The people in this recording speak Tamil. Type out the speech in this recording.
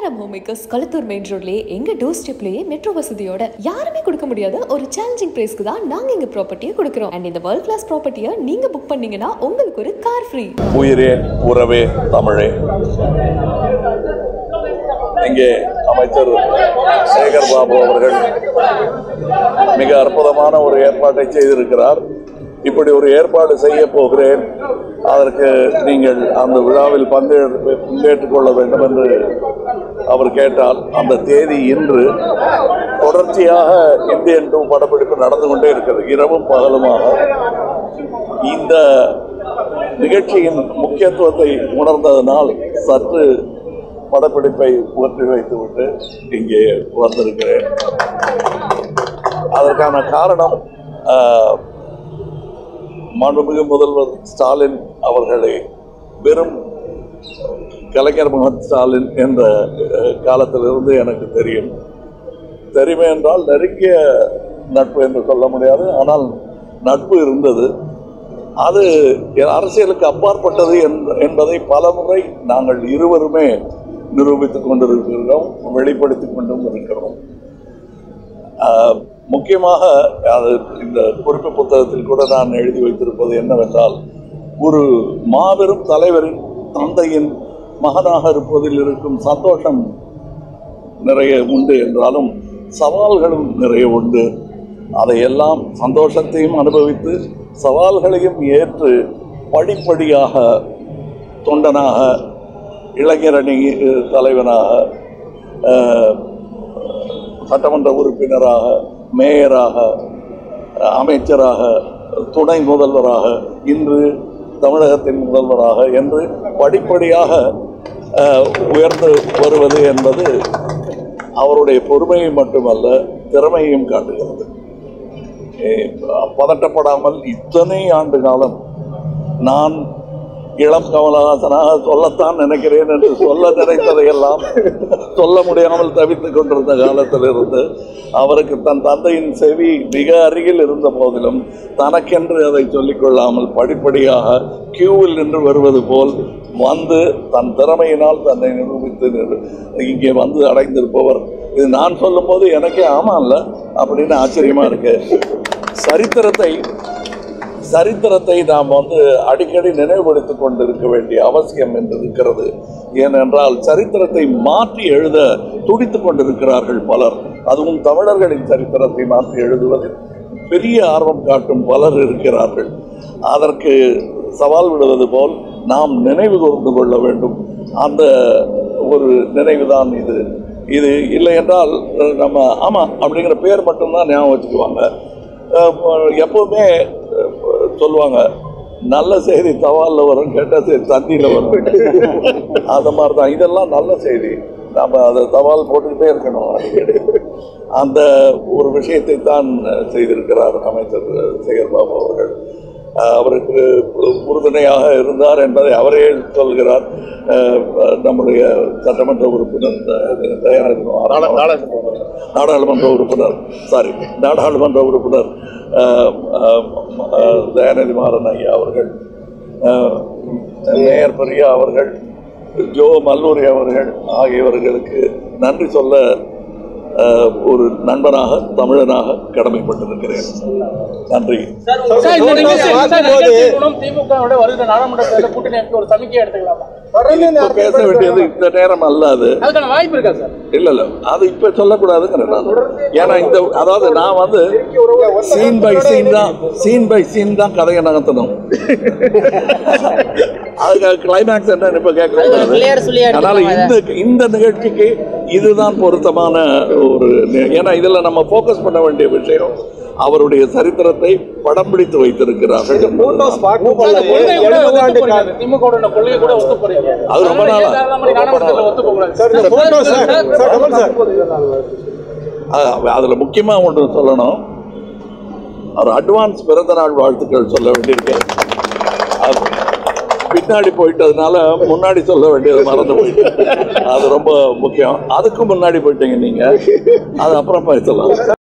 Carrom home makers Kalathur main ரோட்லயே எங்க டோர் ஸ்டெப்லயே மெட்ரோ வசதியோட யாருமே கொடுக்க முடியாத ஒரு சேலஞ்சிங் பிரைஸ்க்கு தான் நாங்க எங்க ப்ராப்பர்ட்டியை கொடுக்குறோம் அண்ட் இந்த வேர்ல்ட் கிளாஸ் ப்ராப்பர்ட்டியை நீங்க புக் பண்ணீங்கன்னா உங்களுக்கு ஒரு கார் ஃப்ரீ உயிரே உறவே தமிழே இங்கே அமைச்சர் சேகர் பாபு அவர்கள் மிக அற்புதமான ஒரு ஏற்பாட்டை செய்திருக்கிறார் இப்படி ஒரு ஏற்பாடு செய்ய போகிறேன் அதற்கு நீங்கள் அந்த விழாவில் பங்கேற்று பங்கேற்றுக் கொள்ள வேண்டும் என்று அவர் கேட்டால் அந்த தேதி இன்று தொடர்ச்சியாக இந்தியன் டூ படப்பிடிப்பு நடந்து கொண்டே இருக்கிறது இரவும் பகலுமாக இந்த நிகழ்ச்சியின் முக்கியத்துவத்தை உணர்ந்ததனால் சற்று படப்பிடிப்பை ஒற்றி வைத்துவிட்டு இங்கே வந்திருக்கிறேன் அதற்கான காரணம் ஆஹ், மாண்புமிகு முதல்வர் ஸ்டாலின் அவர்களை வெறும் கலைஞர் முகமது ஸ்டாலின் என்ற அஹ், காலத்திலிருந்து எனக்கு தெரியும் தெரியுமே என்றால் நெருங்கிய நட்பு என்று சொல்ல முடியாது ஆனால் நட்பு இருந்தது அது அரசியலுக்கு அப்பாற்பட்டது என்ப- என்பதை பலமுறை நாங்கள் இருவருமே நிரூபித்துக் கொண்டிருக்கிறோம் வெளிப்படுத்திக் கொண்டும் இருக்கிறோம் ஆஹ், முக்கியமாக அது இந்த குறிப்பு புத்தகத்தில் கூட நான் எழுதி வைத்திருப்பது என்னவென்றால் ஒரு மாபெரும் தலைவரின் தந்தையின் மகனாக இருப்பதில் இருக்கும் சந்தோஷம் நிறைய உண்டு என்றாலும் சவால்களும் நிறைய உண்டு அதையெல்லாம் சந்தோஷத்தையும் அனுபவித்து சவால்களையும் ஏற்று படிப்படியாக தொண்டனாக இளைஞரணி அஹ், தலைவனாக அஹ், சட்டமன்ற உறுப்பினராக மேயராக அஹ், அமைச்சராக துணை முதல்வராக இன்று தமிழகத்தின் முதல்வராக என்று படிப்படியாக அஹ், உயர்ந்து வருவது என்பது அவருடைய பொறுமையை மட்டுமல்ல திறமையையும் காட்டுகிறது ஏ, பதட்டப்படாமல் இத்தனை ஆண்டு காலம் நான் இளம் கமலஹாசனாக சொல்லத்தான் நினைக்கிறேன் என்று சொல்ல நினைத்ததையெல்லாம் சொல்ல முடியாமல் தவித்துக் கொண்டிருந்த காலத்திலிருந்து அவருக்கு தன் தந்தையின் செவி மிக அருகில் இருந்த போதிலும் தனக்கென்று அதை சொல்லிக் கொள்ளாமல் படிப்படியாக கியூவில் நின்று வருவது போல் வந்து தன் திறமையினால் தன்னை நிரூபித்து நிறு- இங்கே வந்து அடைந்திருப்பவர் இது நான் சொல்லும்போது எனக்கே ஆமா இல்ல அப்படின்னு ஆச்சரியமா இருக்கு சரித்திரத்தை சரித்திரத்தை நாம் வந்து அடிக்கடி நினைவுபடுத்திக் கொண்டிருக்க வேண்டிய அவசியம் என்று இருக்கிறது ஏனென்றால் சரித்திரத்தை மாற்றி எழுத துடித்துக் கொண்டிருக்கிறார்கள் பலர் அதுவும் தமிழர்களின் சரித்திரத்தை மாற்றி எழுதுவதில் பெரிய ஆர்வம் காட்டும் பலர் இருக்கிறார்கள் அதற்கு சவால் விடுவது போல் நாம் நினைவு கூர்ந்து கொள்ள வேண்டும் அந்த ஒரு நினைவுதான் இது இது இல்லை என்றால் அஹ், நம்ம ஆமாம் அப்படிங்கிற பேர் மட்டும்தான் ஞாபகம் வச்சுக்குவாங்க அஹ், எப்பவுமே அஹ், சொல்லுவாங்க நல்ல செய்தி தவாலில் வரும் கெட்ட செய்தி தந்தியில் வரும் அந்த மாதிரி தான் இதெல்லாம் நல்ல செய்தி நம்ம அதை தவால் போட்டுக்கிட்டே இருக்கணும் அடிக்கடி அந்த ஒரு விஷயத்தை தான் செய்திருக்கிறார் அமைச்சர் சேகர்பாபு அவர்கள் அஹ், அவருக்கு உறுதுணையாக இருந்தார் என்பதை அவரே சொல்கிறார் அஹ், நம்முடைய சட்டமன்ற உறுப்பினர் த- தயாநிதி மாறன் நாடாளுமன்ற உறுப்பினர் சாரி நாடாளுமன்ற உறுப்பினர் அஹ், அஹ், அஹ், தயாநிதி மாறன் ஐயா அவர்கள் அஹ், மேயர் பிரியா அவர்கள் ஜோ மல்லூரி அவர்கள் ஆகியவர்களுக்கு நன்றி சொல்ல அஹ், ஒரு நண்பனாக தமிழனாக கடமைப்பட்டிருக்கிறேன் நன்றி சார், இந்த நிகழ்ச்சி- சார், நிகழ்ச்சி மூலம் திமுகவோட வருகிற நாடாளுமன்ற தேர்தல் கூட்டணி அமைக்க ஒரு சமிக்கை எடுத்துக்கலாமா இப்ப பேச வேண்டியது இந்த நேரம் அல்ல அது அதுக்கான வாய்ப்பு இருக்கா சார் இல்ல இல்ல அது இப்ப சொல்லக்கூடாதுங்கிறேன் நான் ஏன்னா இந்த அதாவது நான் வந்து சீன் பை சீன் தான் சீன் பை சீன் தான் கதையை நகர்த்தணும் அதுக்கு கிளைமேக்ஸ் என்ன இப்ப பிள்ளையார் சொல்லி கேட்க அதனால இந்த இந்த நிகழ்ச்சிக்கு இதுதான் பொருத்தமான ஒரு நி- ஏன்னா இதுல நம்ம ஃபோக்கஸ் பண்ண வேண்டிய விஷயம் அவருடைய சரித்திரத்தை படம் பிடித்து வைத்திருக்கிறார்கள் சார், இந்த கொள்கை கூட ஒத்து போறீங்க. திமுகவோட இந்த கொள்கை கூட ஒத்து போறீங்க. அது ரொம்ப அதனால நாளா. ஏன் சார், நம்ம நாடாளுமன்ற தேர்தல்ல ஒத்து போகக்கூடாது? சார், இந்த sir, photo, sir, sir. Sir, Kamal sir. அஹ் அதுல முக்கியமா ஒன்று சொல்லணும் ஒரு அட்வான்ஸ் பிறந்த நாள் வாழ்த்துக்கள் சொல்ல வேண்டியிருக்கு அது பின்னாடி போயிட்டதுனால முன்னாடி சொல்ல வேண்டியது மறந்து போயிட்டு அது ரொம்ப முக்கியம் அதுக்கு முன்னாடி போயிட்டீங்க நீங்க அது அப்புறம் பேசலாம்